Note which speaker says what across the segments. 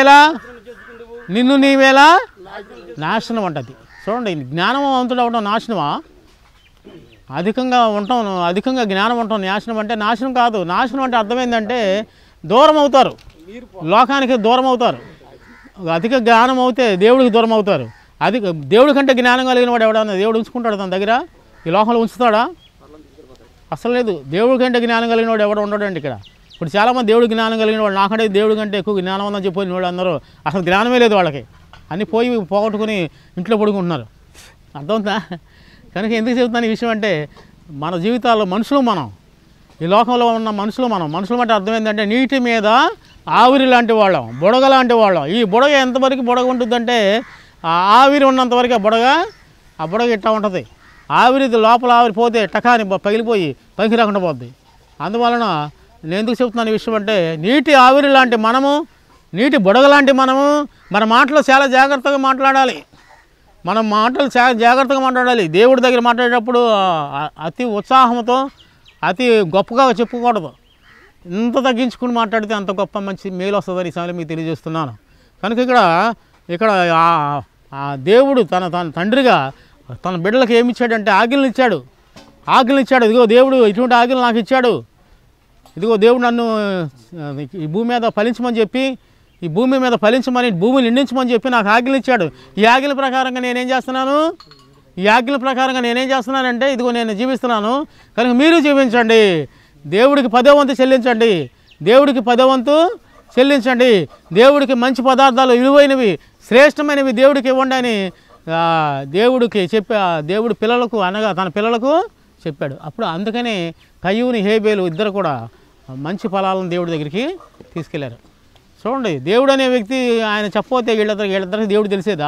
Speaker 1: నీవేలా నిన్ను నీవేలా నాశనం అంటది చూడండి జ్ఞానవంతుడు అవడం నాశనమా అధికంగా ఉండటం అధికంగా జ్ఞానం ఉండటం నాశనం అంటే నాశనం కాదు నాశనం అంటే అర్థం ఏంటంటే దూరం అవుతారు లోకానికి దూరం అవుతారు అధిక జ్ఞానం అవుతే దేవుడికి దూరం అవుతారు అధిక దేవుడి కంటే జ్ఞానం కలిగిన వాడు ఎవడన్నా దేవుడు ఉంచుకుంటాడు తన దగ్గర ఈ లోకంలో ఉంచుతాడా అసలు లేదు దేవుడి కంటే జ్ఞానం కలిగిన వాడు ఎవడు ఉండడండి ఇక్కడ ఇప్పుడు చాలామంది దేవుడి జ్ఞానం కలిగిన వాడు నాకంటే దేవుడి కంటే ఎక్కువ జ్ఞానం ఉందని చెప్పిన వాళ్ళు అందరూ అసలు జ్ఞానమే లేదు వాళ్ళకి అన్నీ పోయి పోగొట్టుకుని ఇంట్లో పడుకుంటున్నారు అర్థమవుతుందా కనుక ఎందుకు చెబుతున్నాను ఈ విషయం అంటే మన జీవితాల్లో మనుషులు మనం ఈ లోకంలో ఉన్న మనుషులు మనం మనుషులు అంటే అర్థం ఏంటంటే నీటి మీద ఆవిరి లాంటి వాళ్ళం బుడగ లాంటి వాళ్ళం ఈ బుడగ ఎంతవరకు బుడగ ఉంటుందంటే ఆ ఆవిరి ఉన్నంతవరకు ఆ బుడగ ఆ బుడగ ఇట్టా ఉంటుంది ఆవిరి లోపల ఆవిరి పోతే టకాని బ- పగిలిపోయి పైకి రాకుండా పోద్ది అందువలన నేను ఎందుకు చెప్తున్నాను ఈ విషయం అంటే నీటి ఆవిరి లాంటి మనము నీటి బుడగ లాంటి మనము మన మాటలు చాలా జాగ్రత్తగా మాట్లాడాలి మనం మాటలు చాలా జాగ్రత్తగా మాట్లాడాలి దేవుడి దగ్గర మాట్లాడేటప్పుడు ఆ, అతి ఉత్సాహంతో అతి గొప్పగా చెప్పుకూడదు ఇంత తగ్గించుకుని మాట్లాడితే అంత గొప్ప మంచి మేలు వస్తుందని ఈ సమయంలో మీకు తెలియజేస్తున్నాను కనుక ఇక్కడ ఇక్కడ ఆ- ఆ దేవుడు తన తన తండ్రిగా తన బిడ్డలకు ఏమి ఇచ్చాడంటే ఆజ్ఞలు ఇచ్చాడు ఆజ్ఞలు ఇచ్చాడు ఇదిగో దేవుడు ఇటువంటి ఆజ్ఞలు నాకు ఇచ్చాడు ఇదిగో దేవుడు నన్ను ఆ, ఈ భూమి మీద ఫలించమని చెప్పి ఈ భూమి మీద ఫలించమని భూమిని నిండించమని చెప్పి నాకు ఆజ్ఞలు ఇచ్చాడు ఈ ఆజ్ఞల ప్రకారంగా నేనేం చేస్తున్నాను ఈ ఆజ్ఞల ప్రకారంగా నేనేం చేస్తున్నానంటే ఇదిగో నేను జీవిస్తున్నాను కనుక మీరు జీవించండి దేవుడికి పదో వంతు చెల్లించండి దేవుడికి పదో వంతు చెల్లించండి దేవుడికి మంచి పదార్థాలు విలువైనవి శ్రేష్టమైనవి దేవుడికి ఇవ్వండి అని ఆ, దేవుడికి చెప్పి ఆ దేవుడి పిల్లలకు అనగా తన పిల్లలకు చెప్పాడు అప్పుడు అందుకని కయ్యూని హేబేలు ఇద్దరు కూడా మంచి ఫలాలను దేవుడి దగ్గరికి తీసుకెళ్లారు చూడండి దేవుడు అనే వ్యక్తి ఆయన చెప్పపోతే వీళ్ళిద్దరు వీళ్ళిద్దరికి దేవుడు తెలిసేదా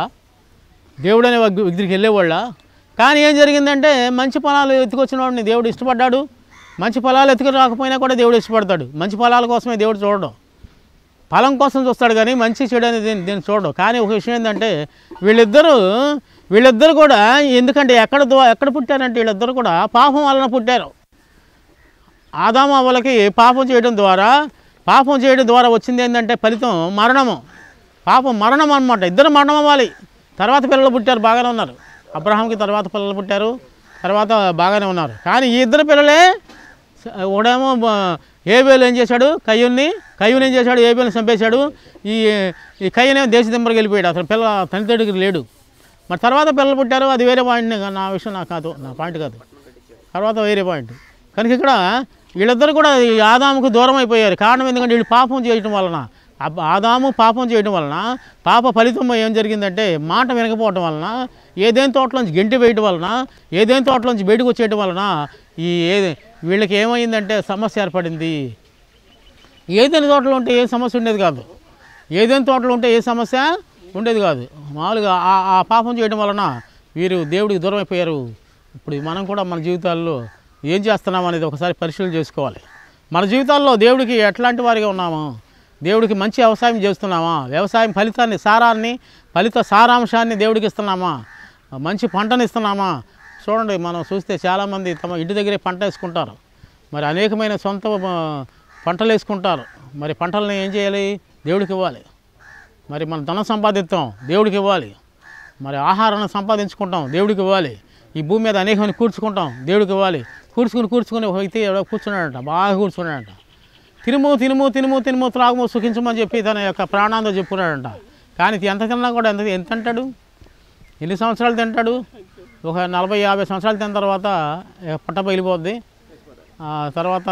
Speaker 1: దేవుడు అనే వ్యక్తి- వ్యక్తికి వెళ్ళేవాళ్ళ కానీ ఏం జరిగిందంటే మంచి ఫలాలు ఎత్తుకొచ్చిన వాడిని దేవుడు ఇష్టపడ్డాడు మంచి ఫలాలు ఎత్తుకు రాకపోయినా కూడా దేవుడు ఇష్టపడతాడు మంచి ఫలాల కోసమే దేవుడు చూడడం ఫలం కోసం చూస్తాడు కానీ మంచి చెడు అనేది దీన్ని దీన్ని చూడడు కానీ ఒక విషయం ఏంటంటే వీళ్ళిద్దరూ వీళ్ళిద్దరు కూడా ఎందుకంటే ఎక్కడ ద్వా- ఎక్కడ పుట్టారంటే వీళ్ళిద్దరు కూడా పాపం వలన పుట్టారు ఆదాము అవ్వలకి పాపం చేయడం ద్వారా పాపం చేయడం ద్వారా వచ్చింది ఏంటంటే ఫలితం మరణము పాపం మరణం అన్నమాట ఇద్దరు మరణం అవ్వాలి తర్వాత పిల్లలు పుట్టారు బాగానే ఉన్నారు అబ్రహాంకి తర్వాత పిల్లలు పుట్టారు తర్వాత బాగానే ఉన్నారు కానీ ఈ ఇద్దరు పిల్లలే స- ఒకడేమో ఏబేలు ఏం చేశాడు కయ్యూని కయ్యూని ఏం చేశాడు ఏబేలు చంపేశాడు ఈ ఈ కయ్యనేమో దేశ దింబరికి వెళ్ళిపోయాడు అసలు పిల్ల తండ్రి లేడు మరి తర్వాత పిల్లలు పుట్టారు అది వేరే పాయింట్ నా విషయం నాకు కాదు నా పాయింట్ కాదు తర్వాత వేరే పాయింట్ కనుక ఇక్కడ వీళ్ళిద్దరు కూడా ఈ ఆదాముకు దూరం అయిపోయారు కారణం ఎందుకంటే వీళ్ళు పాపం చేయటం వలన అబ్బ- ఆదాము పాపం చేయడం వలన పాప ఫలితం ఏం జరిగిందంటే మాట వినకపోవటం వలన ఏదేం తోటలోంచి గెంటి వేయటం వలన ఏదేం తోటలోంచి బయటకు వచ్చేయటం వలన ఈ ఏ వీళ్ళకి ఏమైందంటే సమస్య ఏర్పడింది ఏదైనా తోటలో ఉంటే ఏ సమస్య ఉండేది కాదు ఏదైనా తోటలో ఉంటే ఏ సమస్య ఉండేది కాదు మామూలుగా ఆ ఆ పాపం చేయడం వలన వీరు దేవుడికి దూరం అయిపోయారు ఇప్పుడు మనం కూడా మన జీవితాల్లో ఏం చేస్తున్నాం అనేది ఒకసారి పరిశీలన చేసుకోవాలి మన జీవితాల్లో దేవుడికి ఎట్లాంటి వారిగా ఉన్నాము దేవుడికి మంచి వ్యవసాయం చేస్తున్నామా వ్యవసాయం ఫలితాన్ని సారాన్ని ఫలిత సారాంశాన్ని దేవుడికి ఇస్తున్నామా మంచి పంటను ఇస్తున్నామా చూడండి మనం చూస్తే చాలామంది తమ ఇంటి దగ్గరే పంట వేసుకుంటారు మరి అనేకమైన సొంత ఆ, పంటలు వేసుకుంటారు మరి పంటలను ఏం చేయాలి దేవుడికి ఇవ్వాలి మరి మనం ధనం సంపాదిస్తాం దేవుడికి ఇవ్వాలి మరి ఆహారాన్ని సంపాదించుకుంటాం దేవుడికి ఇవ్వాలి ఈ భూమి మీద అనేకమైన కూర్చుకుంటాం దేవుడికి ఇవ్వాలి కూర్చుకుని కూర్చుకుని ఒక వ్యక్తి ఎవడో కూర్చున్నాడంట బాగా కూర్చున్నాడంట తినుము తినుము తినుము తినుము త్రాగుము సుఖించమని చెప్పి తన యొక్క ప్రాణాంతో చెప్పుకున్నాడంట కానీ ఎంత తిన్నా కూడా ఎంత ఎంత తింటాడు ఎన్ని సంవత్సరాలు తింటాడు ఒక నలభై యాభై సంవత్సరాలు తిన్న తర్వాత ఇక పొట్ట పగిలిపోద్ది ఆ తర్వాత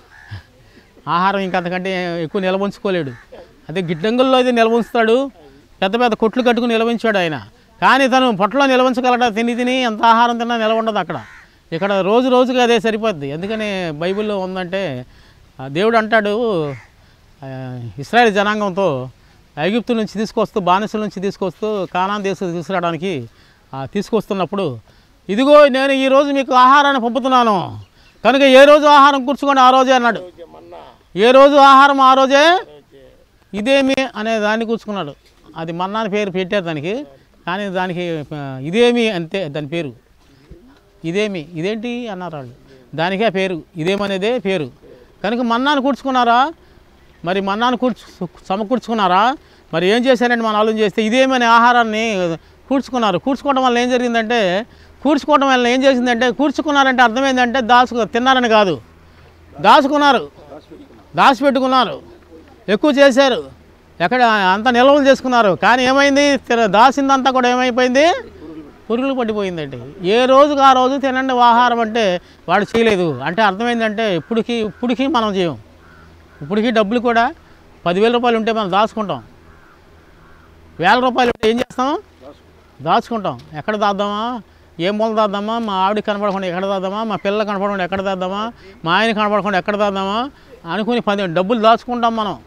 Speaker 1: ఆహారం ఇంకా అంతకంటే ఎక్కువ నిల్వ ఉంచుకోలేడు అదే గిడ్డంగుల్లో అయితే నిల్వ ఉంచుతాడు పెద్ద పెద్ద కొట్లు కట్టుకుని నిల్వ ఉంచాడు ఆయన కానీ తను పొట్టలో నిల్వ ఉంచగలడా తిని తిని ఎంత ఆహారం తిన్నా నిల్వ ఉండదు అక్కడ ఇక్కడ రోజు రోజుకి అదే సరిపోద్ది ఎందుకని బైబిల్లో ఉందంటే ఆ దేవుడు అంటాడు ఆ, ఇస్రాయేల్ జనాంగంతో ఐగుప్తు నుంచి తీసుకొస్తూ బానిసల నుంచి తీసుకొస్తూ కానాన్ దేశం తీసుకురావడానికి ఆ, తీసుకొస్తున్నప్పుడు ఇదిగో నేను ఈరోజు మీకు ఆహారాన్ని పంపుతున్నాను కనుక ఏ రోజు ఆహారం కూర్చుకోండి ఆ రోజే అన్నాడు ఏ రోజు ఆహారం ఆ రోజే ఇదేమి అనే దాన్ని కూర్చుకున్నాడు అది మన్నాని పేరు పెట్టారు దానికి కానీ దానికి ఆ, ఇదేమి అంతే దాని పేరు ఇదేమి ఇదేంటి అన్నారు వాళ్ళు దానికే పేరు ఇదేమనేదే పేరు కనుక మన్నాను కూర్చుకున్నారా మరి మన్నాను కూర్చు సమకూర్చుకున్నారా మరి ఏం చేశారంటే మనం ఆలోచన చేస్తే ఇదేమని ఆహారాన్ని కూర్చుకున్నారు కూర్చుకోవడం వల్ల ఏం జరిగిందంటే కూర్చుకోవడం వల్ల ఏం చేసిందంటే కూర్చుకున్నారంటే అర్థం ఏంటంటే దాచుకు తిన్నారని కాదు దాచుకున్నారు దాచిపెట్టుకున్నారు ఎక్కువ చేశారు ఎక్కడ అంత నిల్వలు చేసుకున్నారు కానీ ఏమైంది తిన- దాచిందంతా కూడా ఏమైపోయింది పురుగులు పట్టిపోయిందండి ఏ రోజుకు ఆ రోజు తినండి ఆహారం అంటే వాడు చేయలేదు అంటే అర్థమైందంటే ఇప్పటికి ఇప్పటికీ మనం చేయం ఇప్పటికీ డబ్బులు కూడా పదివేల రూపాయలు ఉంటే మనం దాచుకుంటాం వేల రూపాయలు ఉంటే ఏం చేస్తాం దాచుకుంటాం ఎక్కడ దాద్దామా ఏ మూల దాద్దామా మా ఆవిడ కనపడకుండా ఎక్కడ దాద్దామా మా పిల్లలు కనపడకుండా ఎక్కడ దాద్దామా మా ఆయన కనపడకుండా ఎక్కడ దాద్దామా అనుకుని పది డబ్బులు దాచుకుంటాం మనం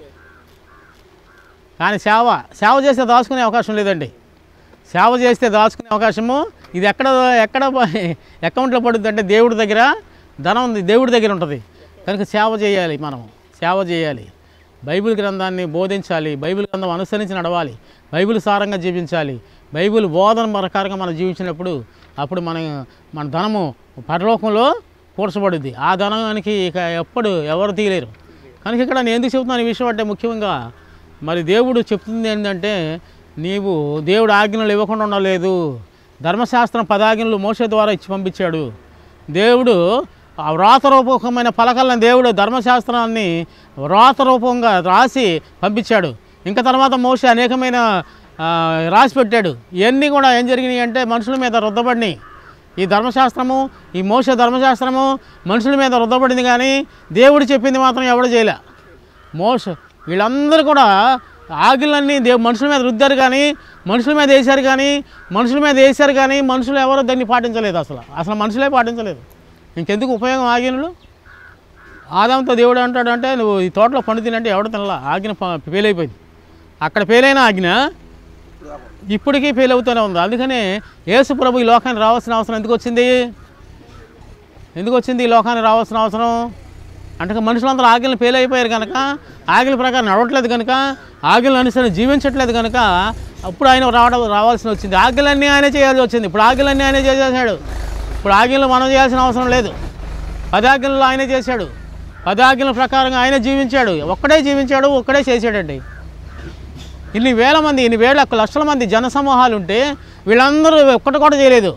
Speaker 1: కానీ సేవ సేవ చేస్తే దాచుకునే అవకాశం లేదండి సేవ చేస్తే దాచుకునే అవకాశము ఇది ఎక్కడ ఎక్కడ అకౌంట్లో పడుతుంది అంటే దేవుడి దగ్గర ధనం ఉంది దేవుడి దగ్గర ఉంటుంది కనుక సేవ చేయాలి మనం సేవ చేయాలి బైబిల్ గ్రంథాన్ని బోధించాలి బైబిల్ గ్రంథం అనుసరించి నడవాలి బైబిల్ సారంగా జీవించాలి బైబిల్ బోధన ప్రకారంగా మనం జీవించినప్పుడు అప్పుడు మన మన ధనము పరలోకంలో కూర్చబడుద్ది ఆ ధనానికి ఇక ఎప్పుడు ఎవరు తీయలేరు కనుక ఇక్కడ నేను ఎందుకు చెబుతున్నాను ఈ విషయం అంటే ముఖ్యంగా మరి దేవుడు చెప్తుంది ఏంటంటే నీవు దేవుడు ఆజ్ఞలు ఇవ్వకుండా ఉండలేదు ధర్మశాస్త్రం పదాజ్ఞలు మోసే ద్వారా ఇచ్చి పంపించాడు దేవుడు ఆ వ్రాతరూపకమైన పలకలను దేవుడు ధర్మశాస్త్రాన్ని వ్రాతరూపంగా రాసి పంపించాడు ఇంకా తర్వాత మోసే అనేకమైన ఆ, రాసి పెట్టాడు ఇవన్నీ కూడా ఏం జరిగినాయి అంటే మనుషుల మీద రుద్దబడినాయి ఈ ధర్మశాస్త్రము ఈ మోస ధర్మశాస్త్రము మనుషుల మీద రుద్దబడింది కానీ దేవుడు చెప్పింది మాత్రం ఎవడు చేయలే మోస వీళ్ళందరూ కూడా ఆగిలన్నీ దేవు మనుషుల మీద రుద్దారు కానీ మనుషుల మీద వేశారు కానీ మనుషుల మీద వేశారు కానీ మనుషులు ఎవరో దాన్ని పాటించలేదు అసలు అసలు మనుషులే పాటించలేదు ఇంకెందుకు ఉపయోగం ఆగినలు ఆదాంతో దేవుడు అంటాడు అంటే నువ్వు ఈ తోటలో పండు తినంటే ఎవడు తినలా ఆజ్ఞ ప- ఫెయిల్ అయిపోయింది అక్కడ ఫెయిల్ అయిన ఆజ్ఞ ఇప్పటికీ ఫెయిల్ అవుతూనే ఉంది అందుకనే యేసు ప్రభు ఈ లోకానికి రావాల్సిన అవసరం ఎందుకు వచ్చింది ఎందుకు వచ్చింది ఈ లోకానికి రావాల్సిన అవసరం అంటే మనుషులందరూ ఆజ్ఞలు ఫెయిల్ అయిపోయారు కనుక ఆజ్ఞల ప్రకారం నడవట్లేదు కనుక ఆజ్ఞలు అనుసరించి జీవించట్లేదు కనుక అప్పుడు ఆయన రావడం రావాల్సి వచ్చింది ఆజ్ఞలన్నీ ఆయనే చేయాల్సి వచ్చింది ఇప్పుడు ఆజ్ఞలన్నీ ఆయనే చేసేసాడు ఇప్పుడు ఆజ్ఞలు మనం చేయాల్సిన అవసరం లేదు పదాజ్ఞలు ఆయనే చేశాడు పదాజ్ఞల ప్రకారంగా ఆయన జీవించాడు ఒక్కడే జీవించాడు ఒక్కడే చేశాడండి ఇన్ని వేల మంది ఇన్ని వేల లక్షల మంది జన సమూహాలు ఉంటే వీళ్ళందరూ ఒక్కటి కూడా చేయలేదు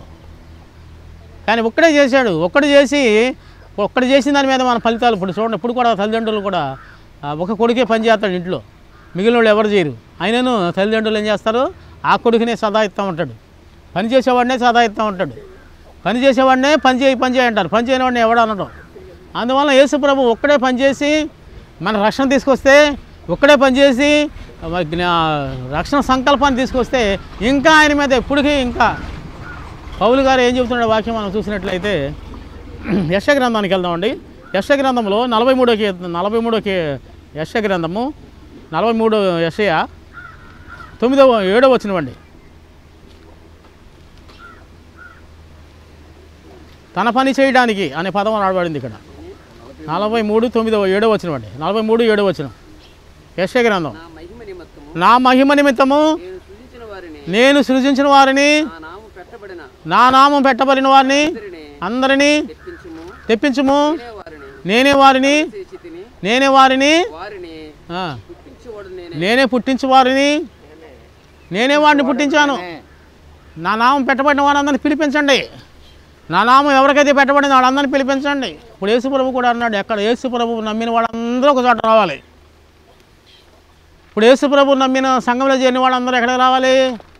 Speaker 1: కానీ ఒక్కడే చేశాడు ఒక్కడు చేసి ఒక్కడు చేసిన దాని మీద మన ఫలితాలు ఇప్పుడు చూడండి ఇప్పుడు కూడా తల్లిదండ్రులు కూడా ఆ, ఒక కొడుకే పని చేస్తాడు ఇంట్లో మిగిలిన వాళ్ళు ఎవరు చేయరు అయినను తల్లిదండ్రులు ఏం చేస్తారు ఆ కొడుకునే సదా ఇస్తూ ఉంటాడు పని చేసేవాడినే సదా ఇస్తూ ఉంటాడు పని చేసేవాడినే పని చేయి పని చేయి అంటారు పని చేయని వాడిని ఎవడు అనడం అందువల్ల యేసు ప్రభు ఒక్కడే పని చేసి మన రక్షణ తీసుకొస్తే ఒక్కడే పని చేసి మరి జ్ఞా- రక్షణ సంకల్పాన్ని తీసుకొస్తే ఇంకా ఆయన మీద ఎప్పటికీ ఇంకా పౌలు గారు ఏం చెబుతున్నాడు వాక్యం మనం చూసినట్లయితే యశ గ్రంథానికి వెళ్దామండి యశ గ్రంథంలో నలభై మూడోకి నలభై మూడోకి యశ గ్రంథము నలభై మూడో యశయ తొమ్మిదవ ఏడవ వచ్చినవండి తన పని చేయడానికి అనే పదం రాబడింది ఇక్కడ నలభై మూడు తొమ్మిదవ ఏడవ వచ్చినవండి నలభై మూడు ఏడవ వచ్చిన యశ గ్రంథం
Speaker 2: నా మహిమ నిమిత్తము
Speaker 1: నా మహిమ నిమిత్తము
Speaker 2: నేను సృజించిన వారిని
Speaker 1: నేను సృజించిన వారిని
Speaker 2: నా నామం పెట్టబడిన
Speaker 1: నా నామం పెట్టబడిన వారిని
Speaker 2: అందరిని
Speaker 1: అందరినీ
Speaker 2: తెప్పించుము
Speaker 1: తెప్పించుము
Speaker 2: నేనే వారిని
Speaker 1: నేనే వారిని
Speaker 2: చేసి తిని
Speaker 1: నేనే వారిని
Speaker 2: వారిని
Speaker 1: ఆ,
Speaker 2: పుట్టించువాడు నేనే
Speaker 1: నేనే పుట్టించు వారిని నేనే వారిని పుట్టించాను నా నామం పెట్టబడిన వారందరిని పిలిపించండి నా నామం ఎవరికైతే పెట్టబడిందో వాళ్ళందరినీ పిలిపించండి ఇప్పుడు యేసుప్రభు కూడా అన్నాడు ఎక్కడ యేసుప్రభు నమ్మిన వాళ్ళందరూ ఒక చోట రావాలి ఇప్పుడు యేసుప్రభు నమ్మిన సంఘంలో చేరిన వాళ్ళందరూ ఎక్కడికి రావాలి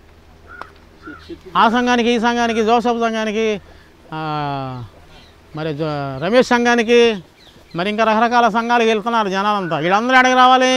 Speaker 1: ఆ సంఘానికి ఈ సంఘానికి జోసఫ్ సంఘానికి ఆ, మరి జో- రమేష్ సంఘానికి మరి ఇంకా రకరకాల సంఘాలకు వెళ్తున్నారు జనాలంతా వీళ్ళందరూ ఎక్కడికి రావాలి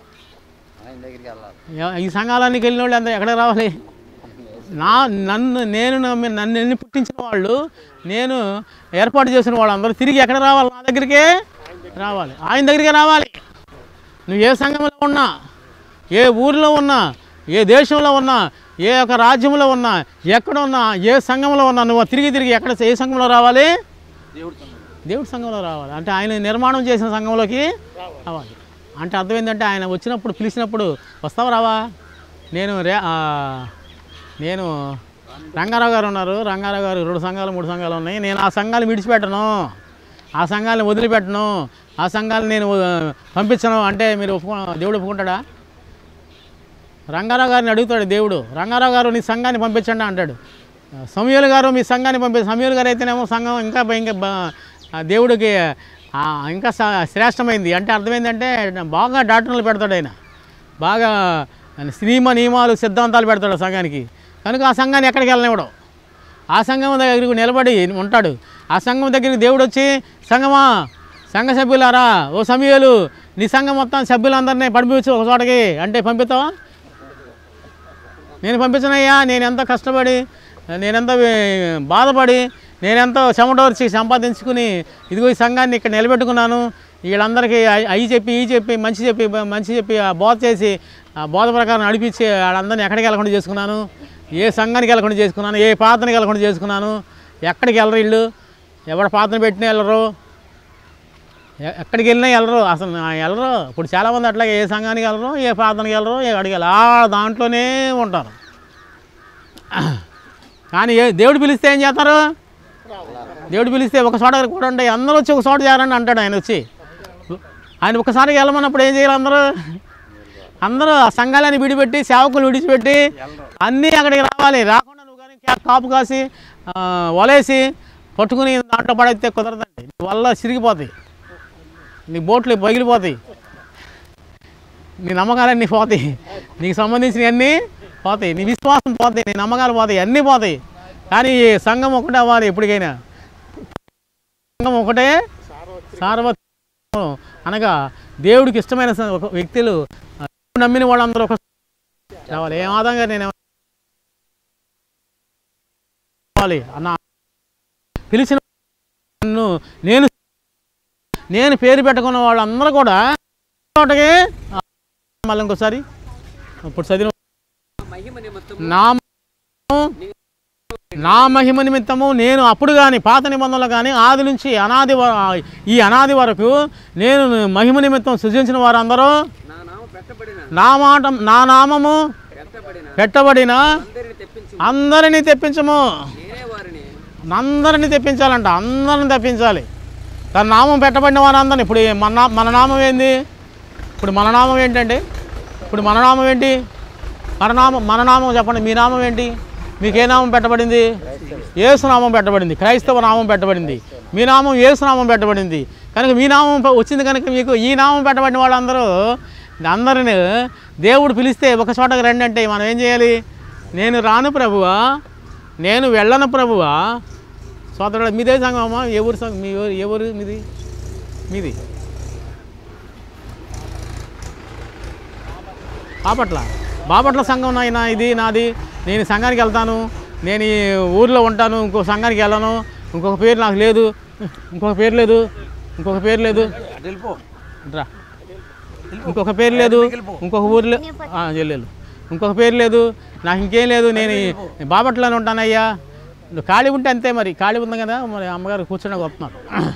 Speaker 1: ఎ- ఈ సంఘాలన్నీ వెళ్ళిన వాళ్ళు అందరూ ఎక్కడికి రావాలి నా నన్ను నేను నమ్మి నన్ను ఎన్ని పుట్టించిన వాళ్ళు నేను ఏర్పాటు చేసిన వాళ్ళందరూ తిరిగి ఎక్కడ రావాలి నా దగ్గరికే రావాలి ఆయన దగ్గరికే రావాలి నువ్వు ఏ సంఘంలో ఉన్నా ఏ ఊరిలో ఉన్నా ఏ దేశంలో ఉన్నా ఏ ఒక రాజ్యంలో ఉన్నా ఎక్కడ ఉన్నా ఏ సంఘంలో ఉన్నా నువ్వు తిరిగి తిరిగి ఎక్కడ ఏ సంఘంలో రావాలి దేవుడి సంఘంలో రావాలి అంటే ఆయన నిర్మాణం చేసిన సంఘంలోకి రావాలి అంటే అర్థం ఏంటంటే ఆయన వచ్చినప్పుడు పిలిచినప్పుడు వస్తావా రావా నేను రే ఆ, నేను రంగారావు గారు ఉన్నారు రంగారావు గారు రెండు సంఘాలు మూడు సంఘాలు ఉన్నాయి నేను ఆ సంఘాలు విడిచిపెట్టను ఆ సంఘాలను వదిలిపెట్టను ఆ సంఘాలను నేను ఆ, పంపించను అంటే మీరు ఒప్పుకో దేవుడు ఒప్పుకుంటాడా రంగారావు గారిని అడుగుతాడు దేవుడు రంగారావు గారు నీ సంఘాన్ని పంపించండి అంటాడు సమయలు గారు మీ సంఘాన్ని పంపి సమయలు గారు అయితేనేమో సంఘం ఇంకా బ- ఇంకా బ- ఆ దేవుడికి ఆ, ఇంకా స- శ్రేష్టమైంది అంటే అర్థమైందంటే బాగా డాక్టర్లు పెడతాడు ఆయన బాగా నియమ నియమాలు సిద్ధాంతాలు పెడతాడు ఆ సంఘానికి కనుక ఆ సంఘాన్ని ఎక్కడికి వెళ్ళనివ్వడం ఆ సంఘం దగ్గరికి నిలబడి ఉంటాడు ఆ సంఘం దగ్గరికి దేవుడు వచ్చి సంఘమా సంఘ సభ్యులారా ఓ సమయాలు నీ సంఘం మొత్తం సభ్యులందరినీ పంపించు ఒక చోటకి అంటే పంపిస్తావా నేను పంపించనయ్యా నేను ఎంతో కష్టపడి నేనెంతో వే- బాధపడి నేనెంతో చెమటోర్చి సంపాదించుకుని ఇదిగో ఈ సంఘాన్ని ఇక్కడ నిలబెట్టుకున్నాను వీళ్ళందరికీ అయి- అయి చెప్పి ఈ చెప్పి మంచి చెప్పి బ- మంచి చెప్పి ఆ బోధ చేసి ఆ బోధ ప్రకారం నడిపించి వాళ్ళందరినీ ఎక్కడికి వెళ్ళకుండా చేసుకున్నాను ఏ సంఘానికి వెళ్ళకుండా చేసుకున్నాను ఏ పాత్రకి వెళ్ళకుండా చేసుకున్నాను ఎక్కడికి వెళ్ళరు వీళ్ళు ఎవడ పాత్ర పెట్టినా వెళ్ళరు ఎ- ఎక్కడికి వెళ్ళినా వెళ్ళరు అసలు నా- వెళ్ళరు ఇప్పుడు చాలామంది అట్లాగే ఏ సంఘానికి వెళ్ళరు ఏ ప్రార్థనకి వెళ్ళరు ఏ అడిగి వెళ్ళరు ఆ దాంట్లోనే ఉంటారు కానీ ఏ దేవుడు పిలిస్తే ఏం చేస్తారు దేవుడు పిలిస్తే ఒక చోట కూడా ఉండే అందరూ వచ్చి ఒక చోట చేరండి అంటాడు ఆయన వచ్చి ఆయన ఒకసారి వెళ్ళమన్నప్పుడు ఏం చేయాలి అందరూ అందరూ ఆ సంఘాలని విడిపెట్టి సేవకులు విడిచిపెట్టి అన్నీ అక్కడికి రావాలి రాకుండా నువ్వు కానీ కా- కాపు కాసి ఆ, వలేసి పట్టుకుని దాంట్లో పడైతే కుదరదండి నీ వల్ల సిరిగిపోతాయి నీ బోట్లు పగిలిపోతాయి నీ నమ్మకాలన్నీ పోతాయి నీకు సంబంధించినవన్నీ పోతాయి నీ విశ్వాసం పోతాయి నీ నమ్మకాలు పోతాయి అన్నీ పోతాయి కానీ ఈ సంఘం ఒకటే అవ్వాలి ఎప్పటికైనా సంఘం ఒకటే సార్వత్రికం అనగా దేవుడికి ఇష్టమైన స- ఒక వ్యక్తులు ఆ, దేవుడు నమ్మిన వాళ్ళందరూ ఒక రావాలి ఏ ఆదంగా నేను రావాలి అన్న పిలిచిన నన్ను నేను నేను పేరు పెట్టుకున్న వాళ్ళందరూ కూడా చోటకి ఆ, మళ్ళీ ఇంకోసారి ఇప్పుడు చదివిన
Speaker 2: మహిమ నిమిత్తం
Speaker 1: నా నా మహిమ నిమిత్తము నేను అప్పుడు కానీ పాత నిబంధనలు కానీ ఆది నుంచి అనాది వ- ఈ అనాది వరకు నేను మహిమ నిమిత్తం సృజించిన వారందరూ
Speaker 2: నా నామ పెట్టబడిన
Speaker 1: నా మాట నా నామము
Speaker 2: పెట్టబడిన
Speaker 1: పెట్టబడిన
Speaker 2: అందరిని తెప్పించు
Speaker 1: అందరినీ తెప్పించము
Speaker 2: నేనే వారిని
Speaker 1: అందరినీ తెప్పించాలంట అందరిని తెప్పించాలి తన నామం పెట్టబడిన వారందరినీ ఇప్పుడు ఈ మన నా- మన నామం ఏంది ఇప్పుడు మన నామం ఏంటండి ఇప్పుడు మన నామం ఏంటి మన నామం మన నామం చెప్పండి మీ నామం ఏంటి మీకు ఏ నామం పెట్టబడింది ఏసు నామం పెట్టబడింది క్రైస్తవ నామం పెట్టబడింది మీ నామం ఏసు నామం పెట్టబడింది కనుక మీ నామం ప- వచ్చింది కనుక మీకు ఈ నామం పెట్టబడిన వాళ్ళందరూ అందరిని దేవుడు పిలిస్తే ఒక చోటకి రండి అంటే మనం ఏం చేయాలి నేను రాను ప్రభువా నేను వెళ్ళను ప్రభువా సోదరుడు మీదే సంఘం అమ్మా ఏ ఊరు సంఘం మీ ఊరు ఏ ఊరు మీది మీది బాపట్ల బాపట్ల సంఘం నాయన ఇది నాది నేను సంఘానికి వెళ్తాను నేను ఈ ఊర్లో ఉంటాను ఇంకో సంఘానికి వెళ్ళను ఇంకొక పేరు నాకు లేదు ఇంకొక పేరు లేదు ఇంకొక పేరు లేదు రా ఇంకొక పేరు లేదు ఇంకొక ఊర్లో చెల్లెలు ఇంకొక పేరు లేదు నాకు ఇంకేం లేదు నేను ఈ బాపట్లోనే ఉంటానయ్యా నువ్వు ఖాళీ ఉంటే అంతే మరి ఖాళీ ఉంది కదా మరి అమ్మగారు కూర్చొని వస్తున్నారు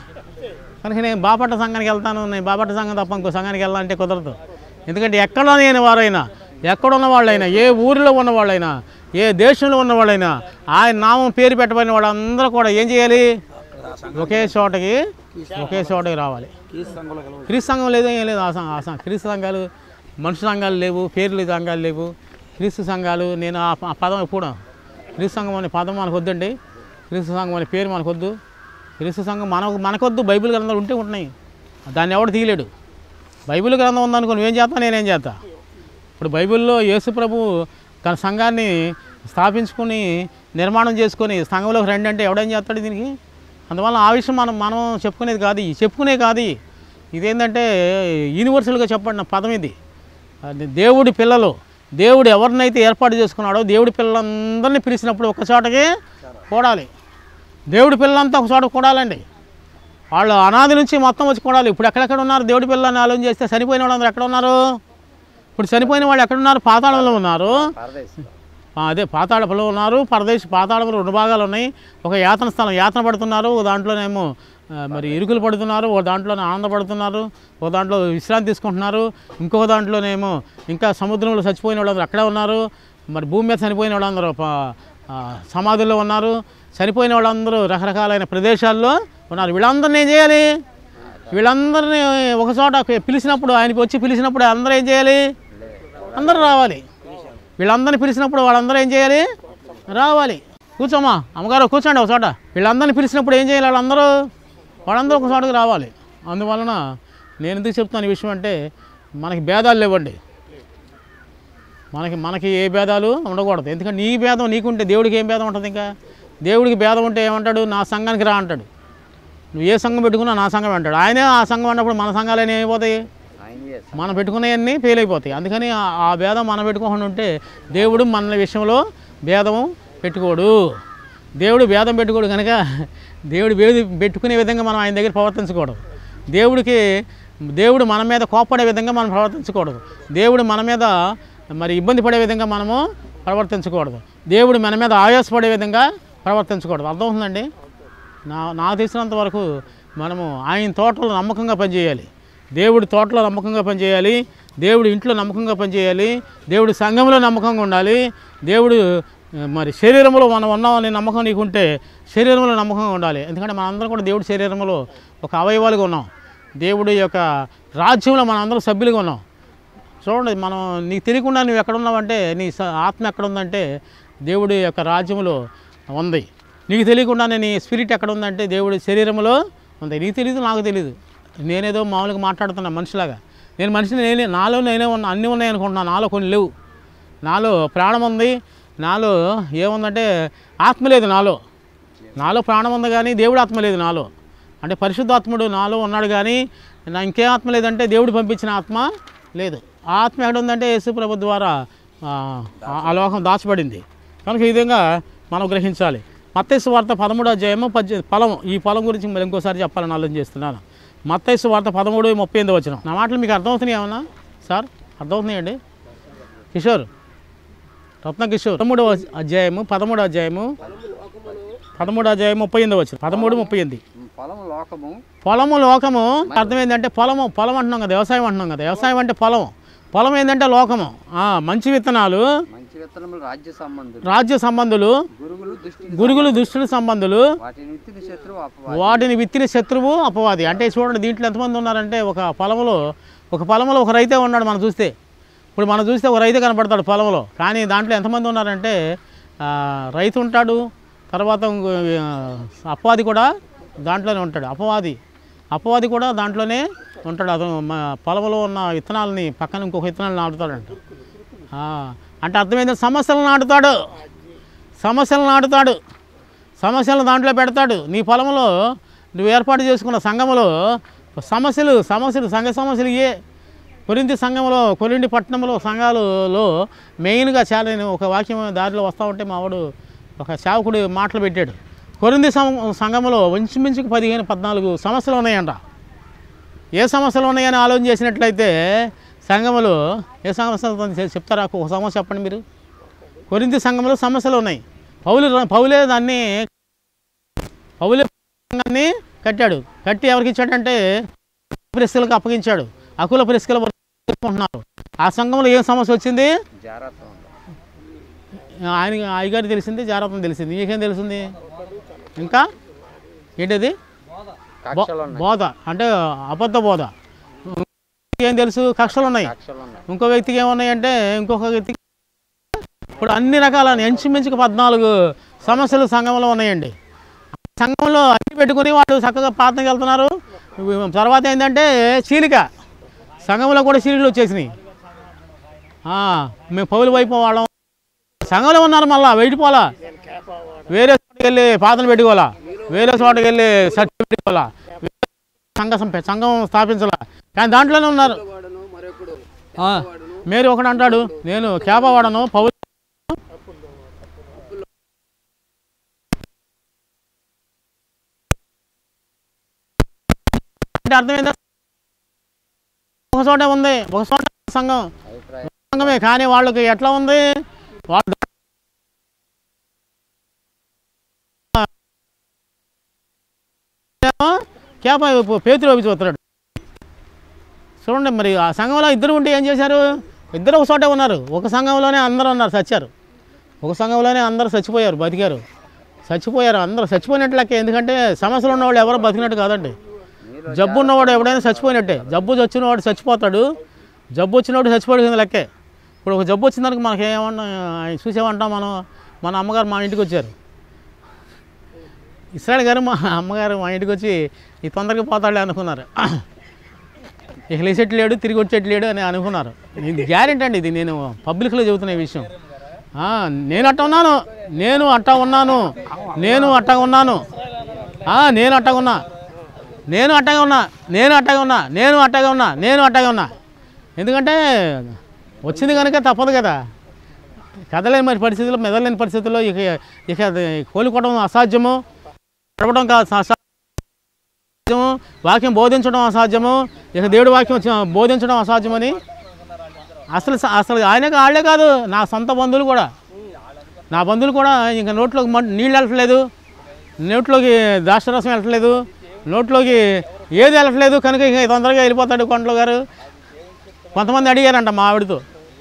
Speaker 1: కనుక నేను బాపట్ల సంఘానికి వెళ్తాను నేను బాపట్ల సంఘం తప్ప ఇంకో సంఘానికి వెళ్ళాలంటే కుదరదు ఎందుకంటే ఎక్కడ లేని వారైనా ఎక్కడున్న వాళ్ళైనా ఏ ఊరిలో ఉన్న వాళ్ళైనా ఏ దేశంలో ఉన్న వాళ్ళైనా ఆయన నామం పేరు పెట్టబడిన వాళ్ళందరూ కూడా ఏం చేయాలి ఒకే చోటకి ఒకే చోటకి రావాలి క్రీస్తు సంఘం లేదు ఏం లేదు ఆ సం- ఆ సం- క్రీస్తు సంఘాలు మనుషు సంఘాలు లేవు పేర్లు సంఘాలు లేవు క్రీస్తు సంఘాలు నేను ఆ ప- ఆ పదం ఎప్పుడు క్రీస్తు సంఘం అనే పదం మనకు వద్దండి క్రీస్తు సంఘం అనే పేరు మనకు వద్దు క్రీస్తు సంఘం మనకు మనకొద్దు బైబిల్ గ్రంథాలు ఉంటే ఉంటున్నాయి దాన్ని ఎవడు తీయలేడు బైబిల్ గ్రంథం ఉందనుకో నువ్వేం చేస్తా నేనేం చేస్తా ఇప్పుడు బైబిల్లో యేసు ప్రభు తన సంఘాన్ని స్థాపించుకొని నిర్మాణం చేసుకొని సంఘంలోకి రండి అంటే ఎవడేం చేస్తాడు దీనికి అందువల్ల ఆ విషయం మనం మనం చెప్పుకునేది కాదు ఇది. చెప్పుకునే కాదు ఇది. ఇదేంటంటే యూనివర్సల్గా చెప్పండి పదం ఇది అది దేవుడి పిల్లలు దేవుడు ఎవరినైతే ఏర్పాటు చేసుకున్నాడో దేవుడి పిల్లలందరినీ పిలిచినప్పుడు ఒక చోటకి కూడాలి దేవుడి పిల్లలంతా ఒక చోట కూడాలండి వాళ్ళు అనాది నుంచి మొత్తం వచ్చి కూడాలి ఇప్పుడు ఎక్కడెక్కడ ఉన్నారు దేవుడి పిల్లల్ని ఆలోచన చేస్తే చనిపోయిన వాళ్ళందరూ ఎక్కడ ఉన్నారు ఇప్పుడు చనిపోయిన వాళ్ళు ఎక్కడ ఉన్నారు పాతాళంలో ఉన్నారు ఆ, అదే పాతాళంలో ఉన్నారు పరదేశ పాతాళంలో రెండు భాగాలు ఉన్నాయి ఒక యాతన స్థలం యాతన పడుతున్నారు ఒక దాంట్లోనేమో ఆ, మరి ఇరుకులు పడుతున్నారు ఒక దాంట్లోనే ఆనందపడుతున్నారు ఒక దాంట్లో విశ్రాంతి తీసుకుంటున్నారు ఇంకొక దాంట్లోనేమో ఇంకా సముద్రంలో చచ్చిపోయిన వాళ్ళందరూ అక్కడే ఉన్నారు మరి భూమి మీద చనిపోయిన వాళ్ళందరూ ప- ఆ, సమాధుల్లో ఉన్నారు చనిపోయిన వాళ్ళందరూ రకరకాలైన ప్రదేశాల్లో ఉన్నారు వీళ్ళందరినీ ఏం చేయాలి వీళ్ళందరినీ ఒక చోట పిలిచినప్పుడు ఆయనకి వచ్చి పిలిచినప్పుడు అందరూ ఏం చేయాలి అందరూ రావాలి వీళ్ళందరినీ పిలిచినప్పుడు వాళ్ళందరూ ఏం చేయాలి రావాలి కూర్చోమ్మా అమ్మగారు కూర్చోండి ఒక చోట వీళ్ళందరినీ పిలిచినప్పుడు ఏం చేయాలి వాళ్ళందరూ వాళ్ళందరూ ఒక చోటకి రావాలి అందువలన నేను ఎందుకు చెప్తాను ఈ విషయం అంటే మనకి భేదాలు లేవండి మనకి మనకి ఏ భేదాలు ఉండకూడదు ఎందుకంటే నీ భేదం నీకుంటే దేవుడికి ఏం భేదం ఉంటుంది ఇంకా దేవుడికి భేదం ఉంటే ఏమంటాడు నా సంఘానికి రా అంటాడు నువ్వు ఏ సంఘం పెట్టుకున్నా నా సంఘం అంటాడు ఆయనే ఆ సంఘం అన్నప్పుడు మన సంఘాలు ఏమైపోతాయి
Speaker 2: ఆయన చేస్తాడు
Speaker 1: మనం పెట్టుకునేవన్నీ ఫెయిల్ అయిపోతాయి అందుకని ఆ- ఆ భేదం మనం పెట్టుకోకుండా ఉంటే దేవుడు మన విషయంలో భేదం పెట్టుకోడు దేవుడు భేదం పెట్టుకోడు కనుక దేవుడు భేది పెట్టుకునే విధంగా మనం ఆయన దగ్గర ప్రవర్తించకూడదు దేవుడికి దేవుడు మన మీద కోపడే విధంగా మనం ప్రవర్తించకూడదు దేవుడు మన మీద మరి ఇబ్బంది పడే విధంగా మనము ప్రవర్తించకూడదు దేవుడు మన మీద ఆయాసపడే విధంగా ప్రవర్తించకూడదు అర్థమవుతుందండి నా నాకు తెలిసినంత వరకు మనము ఆయన తోటలో నమ్మకంగా పనిచేయాలి దేవుడి తోటలో నమ్మకంగా పనిచేయాలి దేవుడి ఇంట్లో నమ్మకంగా పనిచేయాలి దేవుడి సంఘంలో నమ్మకంగా ఉండాలి దేవుడు ఆ, మరి శరీరంలో మనం ఉన్నామని నమ్మకం నీకుంటే శరీరంలో నమ్మకంగా ఉండాలి ఎందుకంటే మనందరం కూడా దేవుడి శరీరంలో ఒక అవయవాలుగా ఉన్నాం దేవుడి యొక్క రాజ్యంలో మనందరం సభ్యులుగా ఉన్నాం చూడండి మనం నీకు తెలియకుండా నువ్వు ఎక్కడ ఉన్నావంటే నీ స- ఆత్మ ఎక్కడ ఉందంటే దేవుడి యొక్క రాజ్యంలో ఉంది నీకు తెలియకుండానే నీ స్పిరిట్ ఎక్కడ ఉందంటే దేవుడి శరీరంలో ఉంది నీకు తెలియదు నాకు తెలియదు నేనేదో మామూలుగా మాట్లాడుతున్నా మనిషిలాగా నేను మనిషిని నేనే నాలో నేనే ఉన్నా అన్నీ ఉన్నాయి అనుకుంటున్నాను నాలో కొన్ని లేవు నాలో ప్రాణం ఉంది నాలో ఏముందంటే ఆత్మ లేదు నాలో నాలో ప్రాణం ఉంది కానీ దేవుడు ఆత్మ లేదు నాలో అంటే పరిశుద్ధాత్ముడు నాలో ఉన్నాడు కానీ నా ఇంకే ఆత్మ లేదంటే దేవుడు పంపించిన ఆత్మ లేదు ఆ ఆత్మ ఎక్కడ ఉందంటే యేసు ప్రభు ద్వారా ఆ, ఆ లోకం దాచబడింది కనుక ఈ విధంగా మనం గ్రహించాలి మత్తైసు వార్త పదమూడో అధ్యాయము పద్దె పొలం ఈ పొలం గురించి మరి ఇంకోసారి చెప్పాలని ఆలోచన చేస్తున్నాను మత్తైసు వార్త పదమూడు ముప్పై ఎనిమిది వచ్చిన నా మాటలు మీకు అర్థమవుతున్నాయి ఏమన్నా సార్ అర్థమవుతున్నాయండి కిషోర్ రత్న కిషోర్ పదమూడవ అధ్యాయము పదమూడో అధ్యాయము పదమూడో అధ్యాయం ముప్పై ఎనిమిది వచ్చిన పదమూడు ముప్పై ఎనిమిది
Speaker 2: పొలం లోకము
Speaker 1: పొలము లోకము అర్థం ఏంటంటే పొలము పొలం అంటున్నాం కదా వ్యవసాయం అంటున్నాం కదా వ్యవసాయం అంటే పొలం పొలం ఏంటంటే లోకము ఆ, మంచి విత్తనాలు
Speaker 2: మంచి విత్తనములు రాజ్య సంబంధులు
Speaker 1: రాజ్య సంబంధులు
Speaker 2: గురుగులు దుష్టి
Speaker 1: గురుగులు దుష్టుల సంబంధులు
Speaker 2: వాటిని విత్తిన శత్రువు అపవాది
Speaker 1: వాటిని విత్తిన శత్రువు అపవాది అంటే చూడండి దీంట్లో ఎంతమంది ఉన్నారంటే ఒక పొలంలో ఒక పొలంలో ఒక రైతే ఉన్నాడు మనం చూస్తే ఇప్పుడు మనం చూస్తే ఒక రైతే కనపడతాడు పొలంలో కానీ దాంట్లో ఎంతమంది ఉన్నారంటే ఆ, రైతు ఉంటాడు తర్వాత ఇంకో, ఆ, అపవాది కూడా దాంట్లోనే ఉంటాడు అపవాది అపవాది కూడా దాంట్లోనే ఉంటాడు అతను మా పొలంలో ఉన్న విత్తనాలని పక్కన ఇంకొక విత్తనాలు నాటుతాడంట ఆ, అంటే అర్థమైంది సమస్యలు నాటుతాడు సమస్యలు నాటుతాడు సమస్యలు దాంట్లో పెడతాడు నీ పొలంలో నువ్వు ఏర్పాటు చేసుకున్న సంఘములో సమస్యలు సమస్యలు సంఘ సమస్యలు ఏ కొరింది సంఘంలో కొరిండి పట్టణంలో సంఘాలలో మెయిన్గా చాలా నేను ఒక వాక్యం దారిలో వస్తూ ఉంటే మావాడు ఒక సేవకుడు మాటలు పెట్టాడు కొరింది సం- సంఘంలో ఇంచుమించుకు పదిహేను పద్నాలుగు సమస్యలు ఉన్నాయంట ఏ సమస్యలు ఉన్నాయని ఆలోచన చేసినట్లయితే సంఘములో ఏ సమస్యలు ఉందో చె- చెప్తారా ఒక సమస్య చెప్పండి మీరు కొరింది సంఘంలో సమస్యలు ఉన్నాయి పౌలు పౌలే దాన్ని పౌలే సంఘాన్ని కట్టాడు కట్టి ఎవరికి ఇచ్చాడంటే ప్రెస్కులకు అప్పగించాడు అకుల ప్రెస్కులు చేసుకుంటున్నారు ఆ సంఘంలో ఏం సమస్య వచ్చింది
Speaker 2: జాగ్రత్త ఉండాలి
Speaker 1: ఆయన అయ్యగారికి తెలిసింది జాగ్రత్త తెలిసింది నీకేం తెలిసింది ఇంకా ఏంటిది బో-
Speaker 2: కక్షలు ఉన్నాయి
Speaker 1: బోధ అంటే అబద్ధ బోధ ఏం తెలుసు కక్షలు ఉన్నాయి
Speaker 2: కక్షలు ఉన్నాయి
Speaker 1: ఇంకో వ్యక్తికి ఏమున్నాయంటే ఇంకొక వ్యక్తికి ఇప్పుడు అన్ని రకాల ఎంచుమించుకు పద్నాలుగు సమస్యలు సంఘంలో ఉన్నాయండి సంఘంలో అన్ని పెట్టుకుని వాళ్ళు చక్కగా ప్రార్థనకి వెళ్తున్నారు తర్వాత ఏంటంటే చీలిక సంఘంలో కూడా చీలికలు వచ్చేసినాయి ఆ, మేము పౌలు వైపు వాళ్ళం సంఘంలో ఉన్నారు మళ్ళా వెళ్ళిపోవాలా వేరే చోటకి వెళ్ళి పాతలు పెట్టుకోవాలా వేరే చోటకి వెళ్ళి సర్టిఫికెట్ పెట్టుకోవాలా సంఘ సంప- సంఘం స్థాపించాలా కానీ దాంట్లోనే ఉన్నారు
Speaker 2: వాడును మరొకడు
Speaker 1: ఆ, మేరీ ఒకడు అంటాడు నేను కేప వాడను పౌలు అంటే అర్థమైందా ఒక చోట ఉంది ఒక చోట సంఘం
Speaker 2: అభిప్రాయం
Speaker 1: సంఘమే కానీ వాళ్ళకి ఎట్లా ఉంది వాళ్ళు కేప పేతులు వైపు చూస్తున్నాడు చూడండి మరి ఆ సంఘంలో ఇద్దరు ఉంటే ఏం చేశారు ఇద్దరు ఒక చోటే ఉన్నారు ఒక సంఘంలోనే అందరూ ఉన్నారు చచ్చారు ఒక సంఘంలోనే అందరూ చచ్చిపోయారు బతికారు చచ్చిపోయారు అందరూ చచ్చిపోయినట్లకే ఎందుకంటే సమస్యలు ఉన్నవాళ్ళు ఎవరో బతికినట్టు కాదండి జబ్బు ఉన్నవాడు ఎవడైనా చచ్చిపోయినట్టే జబ్బు వచ్చినవాడు చచ్చిపోతాడు జబ్బు వచ్చినవాడు చచ్చిపోయిన లెక్కే ఇప్పుడు ఒక జబ్బు వచ్చిందనుకో మనకి ఏమన్నా చూసేమంటాం మనం మన అమ్మగారు మా ఇంటికి వచ్చారు ఇస్రాయల్ గారు మా అమ్మగారు మా ఇంటికి వచ్చి ఈ తొందరగా పోతాడులే అనుకున్నారు ఇక లేచేట్లు లేడు తిరిగి వచ్చేట్లు లేడు అని అనుకున్నారు ఇది గ్యారెంటీ అండి ఇది నేను పబ్లిక్లో చెబుతున్న ఈ విషయం ఆ, నేను అట్ట ఉన్నాను నేను అట్ట ఉన్నాను నేను అట్ట ఉన్నాను ఆ, నేను అట్టగా ఉన్నా నేను అట్టగా ఉన్నా నేను అట్టగా ఉన్నా నేను అట్టగా ఉన్నా నేను అట్టగా ఉన్నా ఎందుకంటే వచ్చింది కనుక తప్పదు కదా కదలేని మరి పరిస్థితుల్లో మెదలేని పరిస్థితుల్లో ఇక ఇక అది కోలుకోవడం అసాధ్యము నడవడం కాదు అసాధ్యము వాక్యం బోధించడం అసాధ్యము ఇక దేవుడి వాక్యం చ- బోధించడం అసాధ్యమని అసలు స- అసలు ఆయనే వాళ్ళే కాదు నా సొంత బంధువులు కూడా నా బంధువులు కూడా ఇంకా నోట్లోకి మన్- నీళ్ళు వెళ్ళట్లేదు నోట్లోకి ద్రాక్షరసం వెళ్ళట్లేదు నోట్లోకి ఏది వెళ్ళట్లేదు కనుక ఇక తొందరగా వెళ్ళిపోతాడు కొండలో గారు కొంతమంది అడిగారంట మా ఆవిడతో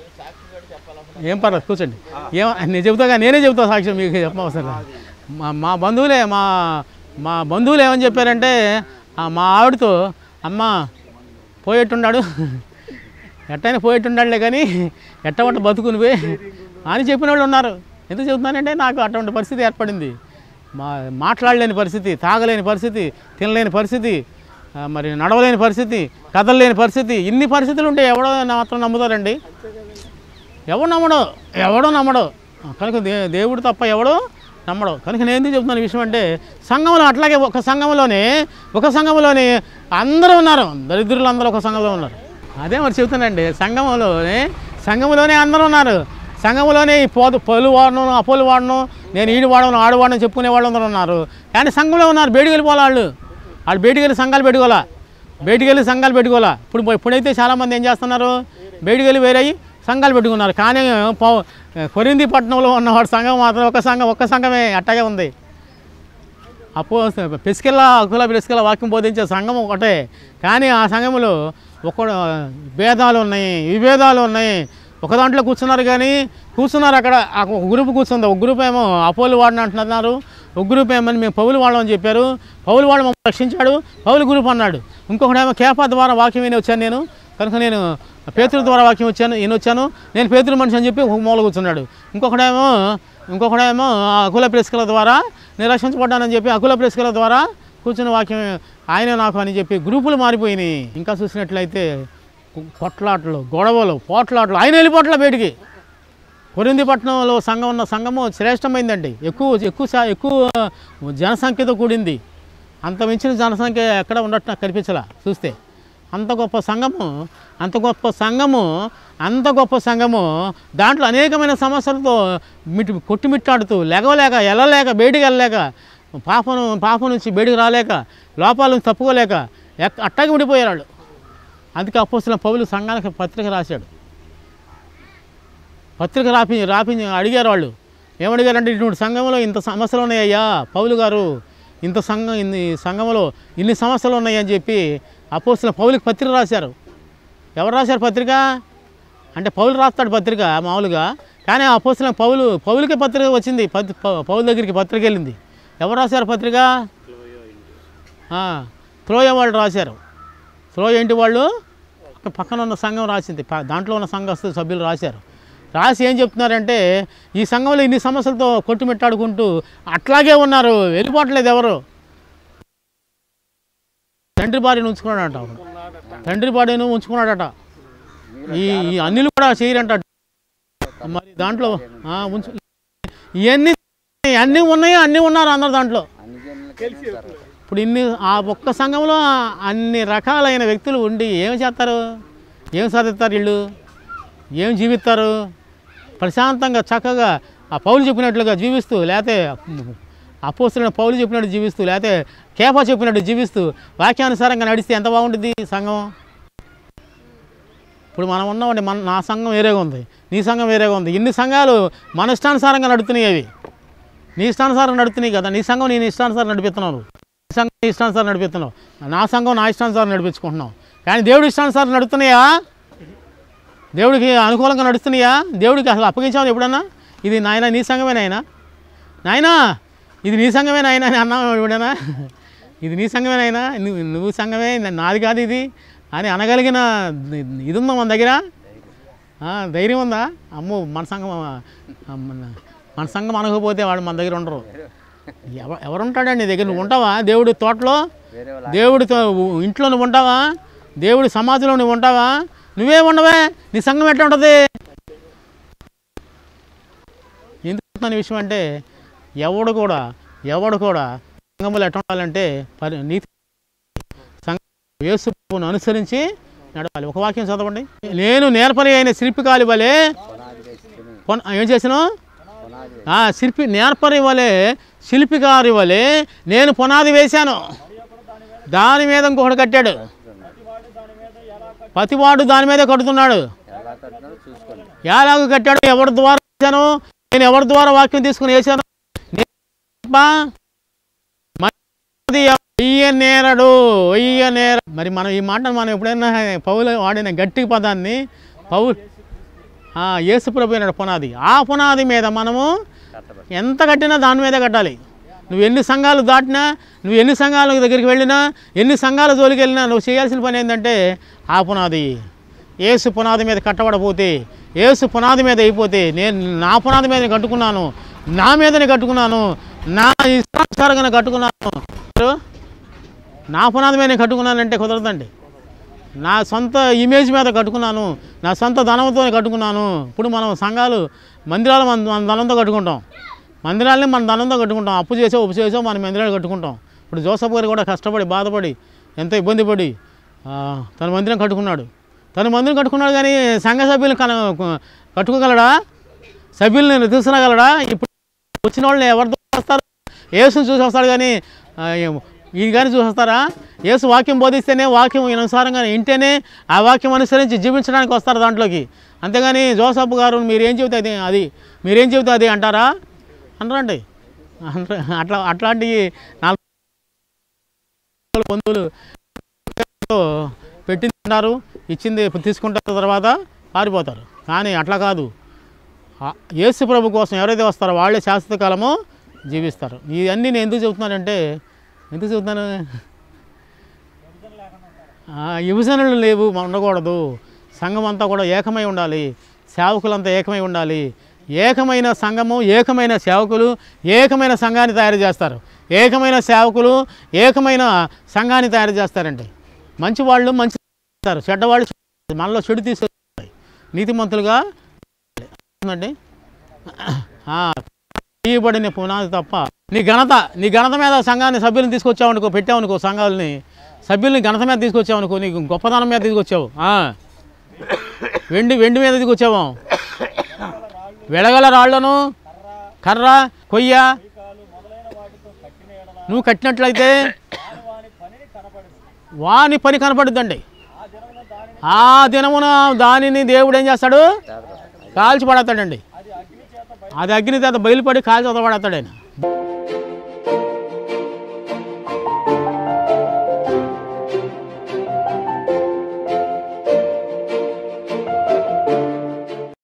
Speaker 1: ఏం పర్లేదు కూర్చోండి ఏం నేను చెబుతాగా నేనే చెబుతా సాక్ష్యం మీకు చెప్పవసరం లేదు. మా మా బంధువులే మా మా బంధువులు ఏమని చెప్పారంటే ఆ మా ఆవిడతో అమ్మ పోయేట్టున్నాడు ఎట్టయినా పోయేట్టున్నాడులే కానీ ఎట్టవంట బతుకుని పోయి అని చెప్పిన వాళ్ళు ఉన్నారు ఎందుకు చెబుతున్నానంటే నాకు అటువంటి పరిస్థితి ఏర్పడింది మా మాట్లాడలేని పరిస్థితి తాగలేని పరిస్థితి తినలేని పరిస్థితి ఆ, మరి నడవలేని పరిస్థితి కదలలేని పరిస్థితి ఇన్ని పరిస్థితులు ఉంటే ఎవడో మాత్రం నమ్ముతారండి ఎవడు నమ్మడు ఎవడో నమ్మడు కనుక దే దేవుడు తప్ప ఎవడో నమ్మడు కనుక నేను ఎందుకు చెప్తున్నాను ఈ విషయం అంటే సంఘంలో అట్లాగే ఒక సంఘంలోనే ఒక సంఘంలోనే అందరూ ఉన్నారు దరిద్రులు అందరూ ఒక సంఘంలో ఉన్నారు అదే మరి చెబుతానండి సంఘంలోనే సంఘంలోనే అందరూ ఉన్నారు సంఘంలోనే ఈ పోదు పొలు వాడను అపోలు వాడను నేను ఈడు వాడను ఆడు వాడను చెప్పుకునే వాళ్ళు అందరూ ఉన్నారు కానీ సంఘంలో ఉన్నారు బయటికి వెళ్ళిపోవాలి వాళ్ళు వాళ్ళు బయటికి వెళ్ళి సంఘాలు పెట్టుకోవాలా బయటికి వెళ్ళి సంఘాలు పెట్టుకోవాలా ఇప్పుడు ఇప్పుడైతే చాలామంది ఏం చేస్తున్నారు బయటికి వెళ్ళి వేరే సంఘాలు పెట్టుకున్నారు కానీ పౌ కొరింది పట్టణంలో ఉన్నవాడు సంఘం మాత్రం ఒక సంఘం ఒక్క సంఘమే అట్టగే ఉంది అపో పిసికెళ్ళ అకుల పిసికెళ్ళ వాక్యం బోధించే సంఘం ఒకటే కానీ ఆ సంఘంలో ఒక భేదాలు ఉన్నాయి విభేదాలు ఉన్నాయి ఒక దాంట్లో కూర్చున్నారు కానీ కూర్చున్నారు అక్కడ ఆ ఒక గ్రూప్ కూర్చుంది ఒక గ్రూప్ ఏమో అపోలు వాడిని అంటున్నారు ఒక గ్రూప్ ఏమని మేము పౌలు వాడమని చెప్పారు పౌలు వాడు మమ్మల్ని రక్షించాడు పౌలు గ్రూప్ అన్నాడు ఇంకొకడేమో కేఫా ద్వారా వాక్యం విని వచ్చాను నేను కనుక నేను పేతురు ద్వారా వాక్యం వచ్చాను ఈయన వచ్చాను నేను పేతురు మనిషి అని చెప్పి ఒక మూల కూర్చున్నాడు ఇంకొకడేమో ఇంకొకడేమో ఆ అకుల ప్రెస్కల ద్వారా నేను రక్షించబడ్డానని చెప్పి అకుల ప్రెస్కల ద్వారా కూర్చున్న వాక్యం ఆయన నాకు అని చెప్పి గ్రూపులు మారిపోయినాయి ఇంకా చూసినట్లయితే కొట్లాటలు గొడవలు పోట్లాటలు ఆయన వెళ్ళిపోట్ల బయటికి కొరిందిపట్నంలో సంఘం ఉన్న సంఘము శ్రేష్టమైందండి ఎక్కువ ఎక్కువ శా- ఎక్కువ జనసంఖ్యతో కూడింది అంత మించిన జనసంఖ్య ఎక్కడ ఉండట్టు నాకు కనిపించలా చూస్తే అంత గొప్ప సంఘము అంత గొప్ప సంఘము అంత గొప్ప సంఘము దాంట్లో అనేకమైన సమస్యలతో మిటి కొట్టుమిట్టాడుతూ లెగవలేక వెళ్ళలేక బయటికి వెళ్ళలేక పాపను పాపం నుంచి బయటికి రాలేక లోపాల నుంచి తప్పుకోలేక ఎక్క అట్టాగి ఉండిపోయారు వాళ్ళు అందుకే అపోస్తున్న పౌలు సంఘానికి పత్రిక రాశాడు పత్రిక రాపి రాపి అడిగారు వాళ్ళు ఏమడిగారంటే ఇటువంటి సంఘంలో ఇంత సమస్యలు ఉన్నాయ్యా పౌలు గారు ఇంత సంఘం ఇన్ని సంఘంలో ఇన్ని సమస్యలు ఉన్నాయని చెప్పి అపోస్తున్న పౌలికి పత్రిక రాశారు ఎవరు రాశారు పత్రిక అంటే పౌలు రాస్తాడు పత్రిక మామూలుగా కానీ ఆ అపోస్తున్న పౌలు పౌలకి పత్రిక వచ్చింది పత్- పౌ- పౌలు దగ్గరికి పత్రిక వెళ్ళింది ఎవరు రాశారు పత్రిక ఆ, త్రోయ వాళ్ళు రాశారు త్రోయ ఏంటి వాళ్ళు పక్క- పక్కన ఉన్న సంఘం రాసింది ప- దాంట్లో ఉన్న సంఘస్థ సభ్యులు రాశారు రాసి ఏం చెప్తున్నారంటే ఈ సంఘంలో ఇన్ని సమస్యలతో కొట్టుమిట్టాడుకుంటూ అట్లాగే ఉన్నారు వెళ్ళిపోవట్లేదు ఎవరు తండ్రి భార్యను ఉంచుకున్నాడట అవును. తండ్రి భార్యను ఉంచుకున్నాడట ఈ ఈ అన్నిలు కూడా చేయరంట మరి దాంట్లో ఆ, ఉంచు ఇవన్నీ అన్నీ ఉన్నాయి అన్నీ ఉన్నారు అందరు దాంట్లో
Speaker 2: అన్ని జనులకి జరగదు.
Speaker 1: ఇప్పుడు ఇన్ని ఆ ఒక్క సంఘంలో అన్ని రకాలైన వ్యక్తులు ఉండి ఏం చేస్తారు ఏం సాధిస్తారు వీళ్ళు ఏం జీవిస్తారు ప్రశాంతంగా చక్కగా ఆ పౌలు చెప్పినట్లుగా జీవిస్తూ లేకపోతే అపోస్తున్న పౌలు చెప్పినట్టు జీవిస్తూ లేకపోతే కేఫా చెప్పినట్టు జీవిస్తూ వాక్యానుసారంగా నడిస్తే ఎంత బాగుంటుంది సంఘం ఇప్పుడు మనం ఉన్నామండి మన నా సంఘం వేరేగా ఉంది నీ సంఘం వేరేగా ఉంది ఇన్ని సంఘాలు మన ఇష్టానుసారంగా నడుతున్నాయి అవి నీ ఇష్టానుసారం నడుతున్నాయి కదా నీ సంఘం నేను ఇష్టానుసారం నడిపిస్తున్నావు నీ సంఘం నీ ఇష్టానుసారం నడిపిస్తున్నావు నా సంఘం నా ఇష్టానుసారం నడిపించుకుంటున్నావు కానీ దేవుడి ఇష్టానుసారం నడుస్తున్నాయా దేవుడికి అనుకూలంగా నడుస్తున్నాయా దేవుడికి అసలు అప్పగించావు ఎప్పుడన్నా ఇది నాయన నీ సంఘమే నాయన నాయనా ఇది నీ సంఘమే నాయన అని అన్నావు ఎప్పుడైనా ఇది నీ సంఘమే నాయన నువ్వు నువ్వు సంఘమే నా- నాది కాదు ఇది అని అనగలిగిన ఇది ఉందా మన దగ్గర ఆ, ధైర్యం ఉందా అమ్మో మన సంఘం ఆ, మన- మన సంఘం అనకపోతే వాడు మన దగ్గర ఉండరు ఎవ ఎవరుంటాడండి నీ దగ్గర నువ్వు ఉంటావా దేవుడి తోటలో
Speaker 2: వేరే వాళ్ళ
Speaker 1: దేవుడి తో- ఇంట్లో నువ్వు ఉంటావా దేవుడి సమాధిలో నువ్వు ఉంటావా నువ్వే ఉండవే నీ సంఘం ఎట్లా ఉంటుంది ఎందుకు చెప్తున్నాను ఈ విషయం అంటే ఎవడు కూడా ఎవడు కూడా సంఘములు ఎట్లా ఉండాలంటే పరి నీతి సంఘం యేసును అనుసరించి నడవాలి ఒక వాక్యం చదవండి నేను నేర్పరి అయిన శిల్పికాలి వలె
Speaker 2: పునాది వేసుకుని
Speaker 1: కొన్- ఏం చేసాను
Speaker 2: పునాది
Speaker 1: ఆ శిల్పి నేర్పరి వలె శిల్పికారి వలె నేను పునాది వేశాను దాని మీద ఇంకొకటి కట్టాడు ప్రతివాడు దాని మీద కడుతున్నాడు
Speaker 2: ఎలా కట్టినారో చూసుకోండి
Speaker 1: ఎలాగ కట్టాడు ఎవరి ద్వారా వేశాను నేను ఎవరి ద్వారా వాక్యం తీసుకుని వేశాను నేను తప్ప మరి వెయ్య నేరడు వెయ్య నేర మరి మనం ఈ మాట మనం ఎప్పుడైనా పౌలు వాడిన గట్టి పదాన్ని పౌలు ఆ, యేసుప్రభు అయినాడు పునాది ఆ పునాది మీద మనము
Speaker 2: కట్టబడి
Speaker 1: ఎంత కట్టినా దాని మీదే కట్టాలి నువ్వు ఎన్ని సంఘాలు దాటినా నువ్వు ఎన్ని సంఘాల దగ్గరికి వెళ్ళినా ఎన్ని సంఘాల జోలికి వెళ్ళినా నువ్వు చేయాల్సిన పని ఏంటంటే ఆ పునాది ఏసు పునాది మీద కట్టబడపోతే ఏసు పునాది మీద అయిపోతే నేను నా పునాది మీద కట్టుకున్నాను నా మీదనే కట్టుకున్నాను నా ఇష్టానుసారంగా కట్టుకున్నాను నా పునాది మీద నేను కట్టుకున్నానంటే కుదరదండి నా సొంత ఇమేజ్ మీద కట్టుకున్నాను నా సొంత ధనంతో కట్టుకున్నాను ఇప్పుడు మనం సంఘాలు మందిరాలు మన మన ధనంతో కట్టుకుంటాం మందిరాలని మన ధనంతో కట్టుకుంటాం అప్పు చేసో ఉప్పు చేసో మన మందిరాలు కట్టుకుంటాం ఇప్పుడు జోసఫ్ గారు కూడా కష్టపడి బాధపడి ఎంతో ఇబ్బంది పడి ఆ, తన మందిరం కట్టుకున్నాడు తన మందిరం కట్టుకున్నాడు కానీ సంఘ సభ్యులు కన కట్టుకోగలడా సభ్యుల్ని తీసుకురాగలడా ఇప్పుడు వచ్చిన వాళ్ళని ఎవరితో వస్తారు యేసుని చూసి వస్తాడు కానీ ఆ, ఈయన కానీ చూసి వస్తారా యేసు వాక్యం బోధిస్తేనే వాక్యం ఈయన అనుసారంగా వింటేనే ఆ వాక్యం అనుసరించి జీవించడానికి వస్తారు దాంట్లోకి అంతేగాని జోసఫ్ గారు మీరేం చెబితే అది అది మీరేం చెబితే అది అంటారా అనరండి అనరు. అట్లా అట్లాంటి నాలుగు బంధువులు పెట్టింటారు ఇచ్చింది తీసుకుంటారు తర్వాత పారిపోతారు కానీ అట్లా కాదు ఆ యేసు ప్రభు కోసం ఎవరైతే వస్తారో వాళ్ళే శాశ్వత కాలము జీవిస్తారు ఇవన్నీ నేను ఎందుకు చెబుతున్నానంటే ఎందుకు చెబుతున్నాను ఆ, విభజనలు లేవు ఉండకూడదు సంఘం అంతా కూడా ఏకమై ఉండాలి సేవకులంతా ఏకమై ఉండాలి ఏకమైన సంఘము ఏకమైన సేవకులు ఏకమైన సంఘాన్ని తయారు చేస్తారు ఏకమైన సేవకులు ఏకమైన సంఘాన్ని తయారు చేస్తారండి మంచి వాళ్ళు మంచి చేస్తారు చెడ్డవాళ్ళు చెడ్డ- మనలో చెడు తీసుకొస్తాయి నీతిమంతులుగా ఉందండి తీయబడిన పునాది తప్ప నీ ఘనత నీ ఘనత మీద సంఘాన్ని సభ్యులను తీసుకొచ్చావనుకో పెట్టావనుకో సంఘాలని సభ్యుల్ని ఘనత మీద తీసుకొచ్చావనుకో నీకు గొప్పతనం మీద తీసుకొచ్చావు ఆ. వెండి వెండి మీద తీసుకొచ్చావు వెలగల రాళ్లను కర్ర కొయ్య నువ్వు కట్టినట్లయితే వాని పని కనపడుద్దండి ఆ దినమున దానిని దేవుడు ఏం చేస్తాడు కాల్చి పడతాడండి అది అగ్ని చేత బయలుపడి కాల్చి వదలబడతాడు ఆయన